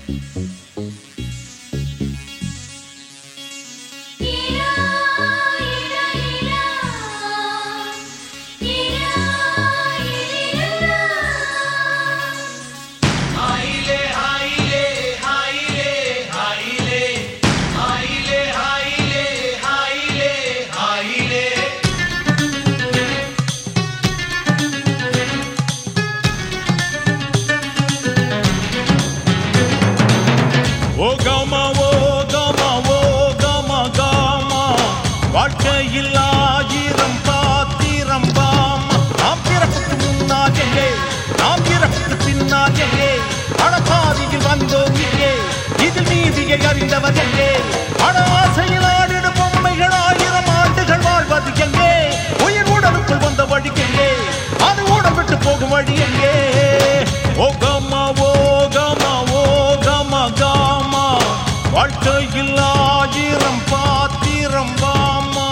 ஓ கமா ஓ கமா ஓ கமா காமா வாழ்க்கையில் ஆயிரம் பாத்திரம் பாமா நாம் பிறப்புக்கு முன்னால் எங்கே நாம் பிறப்புக்கு பின்னால் எங்கே அடப்பாதியில் வந்தோம் இங்கே இதில் நீதியை அறிந்தவர் எங்கே அட ஆசையில் ஆடிடும் பொம்மைகள் ஆயிரம் ஆண்டுகள் வாழ்வது எங்கே உயிர் உடலுக்குள் வந்த வழி எங்கே அது உடல் விட்டு போகும் வழி எங்கே ஓ கமா ஓ கமா ஓ கமா காமா வாழ்க்கையில் ஆயிரம் பாத்திரம் பாமா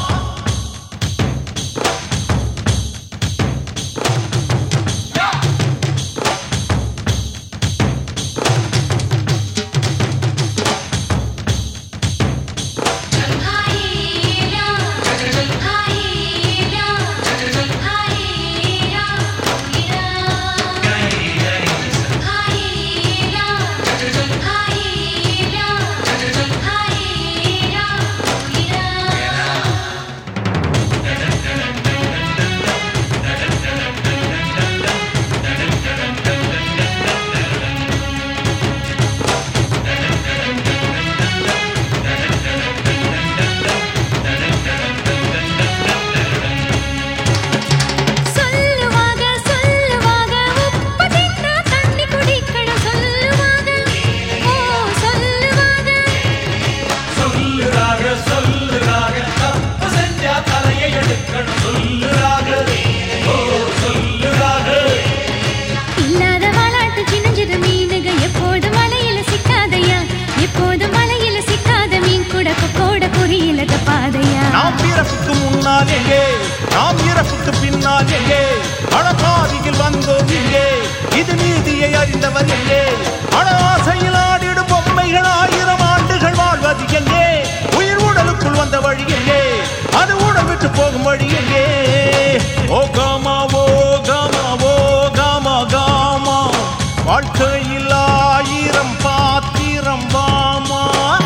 சொல்லுவாங்க சொல்லுவாங்க உப்பு தின்னா தண்ணி குடிக்கணும் சொல்லுவாங்க ஓ சொல்லுவாங்க சொல்லுறாக சொல்லுறாக தப்பு செஞ்சா தலையை எடுக்கணும் சொல்லுறாக ஓ சொல்லுறாக இல்லாத வாலாட்டு சின்னஞ்சிறு மீனுக எப்போதும் வலையில சிக்காதையா எப்போதும் வலையில சிக்காத மீன் கூட கொக்கோட பொரியல தப்பாதையா நாம் பிறப்புக்கு முன்னால் எங்கே நாம் இறப்புக்கு பின்னால் எங்கே அடப்பாதியில் வந்தோம் இங்கே இது நீதியை அறிந்தவர் எங்கே அட ஆசையில் ஆடிடும் பொம்மைகள் ஆயிரம் ஆண்டுகள் வாழ்வது எங்கே உயிர் உடலுக்குள் வந்த வழி எங்கே அது உடல் விட்டு போகும் வழி எங்கே ஓ காமா ஓ காமா ஓ காமா காமா வாழ்க்கையில் ஆயிரம் பாத்திரம் வாமா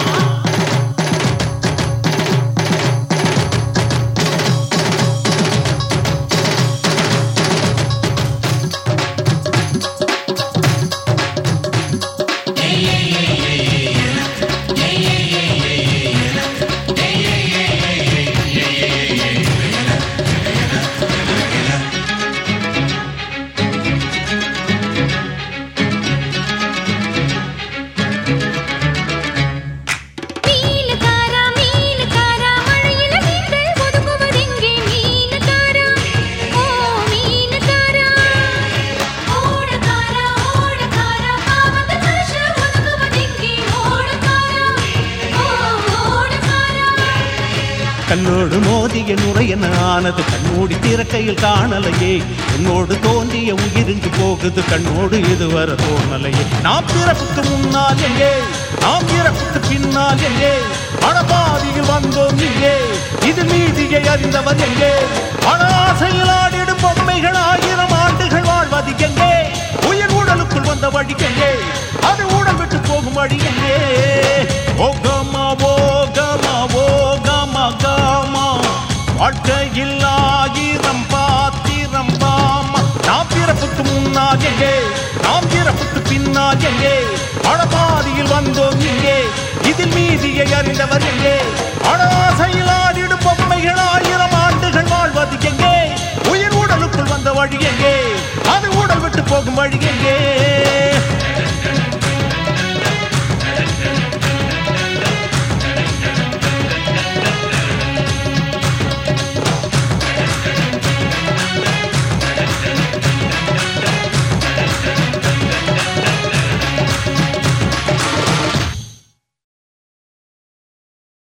மீனுக்காரா மீனுக்காரா மழையில மீன்கள் ஒதுங்குவதெங்கே மீனுக்காரா ஓ மீனுக்காரா ஓடக்காரா ஓடக்காரா பாவத்து மனுஷன் ஒதுங்குவதெங்கே ஓடக்காரா ஓ ஓடக்காரா கண்ணோடு மோதிய நுரையன ஆனது கண்ணோடி திறக்கையில் காணலையே உன்னோடு தோன்றிய உயிரிங்கு போகுது கண்ணோடு இதுவரை தோணலையே நாம் பிறப்புக்கு முன்னால் எங்கே நாம் பிறப்புக்கு பின்னால் எங்கே அடபாதியில் வந்தோம் இங்கே இது நீதியை அறிந்தவர் எங்கே அட ஆசையில் ஆடிடும் பொம்மைகள் ஆயிரம் ஆண்டுகள் வாழ்வது எங்கே உயிர் உடலுக்குள் வந்த வழி எங்கே அது உடல் விட்டு போகும் வழி எங்கே ஓ கமா ஓ கமா ஓ கமா கமா வாழ்க்கையில் ஆயிரம் பாத்திரம் பாமா நாம் பிறப்புக்கு முன்னால் எங்கே நாம் பிறப்புக்கு பின்னால் எங்கே அடபாதியில் வந்தோம் இங்கே இதில் மீதியை அறிந்தவர் எங்கே அட ஆசையில் ஆடிடும் பொம்மைகள் ஆயிரம் ஆண்டுகள் வாழ்வது எங்கே உயிர் உடலுக்குள் வந்த வழி எங்கே அது உடல் விட்டு போகும் வழி எங்கே